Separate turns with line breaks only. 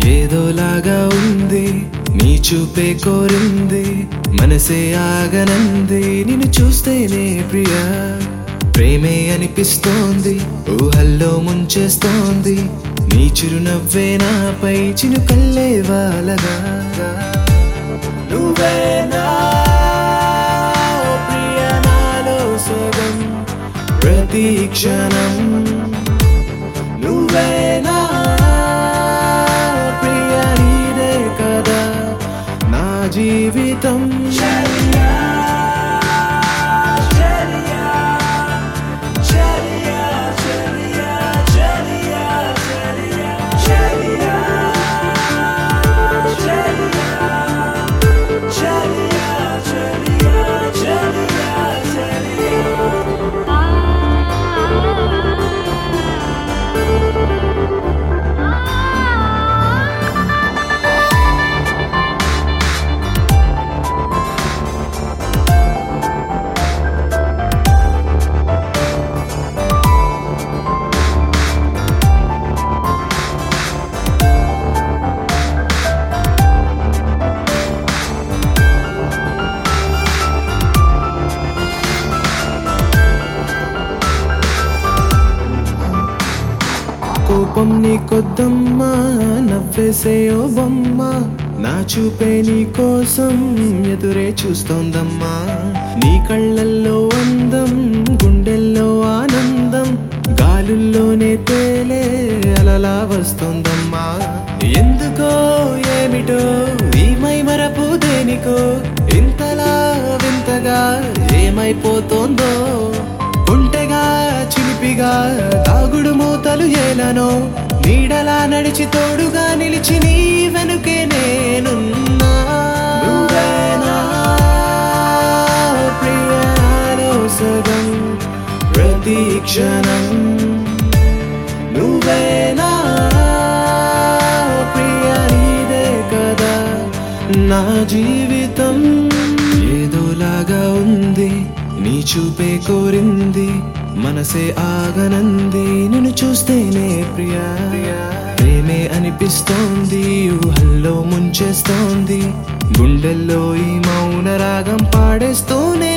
ఏదోలాగా ఉంది నీ చూపే కోరింది మనసే ఆగనంది నిన్ను చూస్తేనే ప్రియా ప్రేమే అనిపిస్తోంది ఊహల్లో ముంచేస్తోంది నీ చిరునవ్వే నాపై చినుకల్లే వాలగా నువ్వేనా ఓ ప్రియ నాలో సగం ప్రతి క్షణం నువ్వేనా ప్రియ నీదే కదా నా జీవితం కోపం నీ కొద్దమ్మా నవ్వేసే ఓ బొమ్మ నా చూపే నీ కోసం ఎదురే చూస్తోందమ్మా నీ కళ్ళల్లో అందం గుండెల్లో ఆనందం గాలుల్లోనే తేలే అలలా వస్తోందమ్మా ఎందుకో ఏమిటో ఈ మై మరపు దేనికో ఇంతలా వింతగా ఏమైపోతోందో ఒంటెగా చిలిపిగా తాగుడు మూతలు ఏలనో నీడలా నడిచి తోడుగా నిలిచి నీ వెనుకే నేనున్నా నువ్వేనా ప్రియాలో సగం ప్రతి క్షణం నువ్వేనా ప్రియ నీదే కదా నా జీవితం ఏదోలాగా ఉంది నీ చూపే కోరింది మనసే ఆగనంది నిన్ను చూస్తేనే ప్రియా ప్రేమే అనిపిస్తోంది ఊహల్లో ముంచేస్తోంది గుండెల్లో ఈ మౌన రాగం పాడేస్తూనే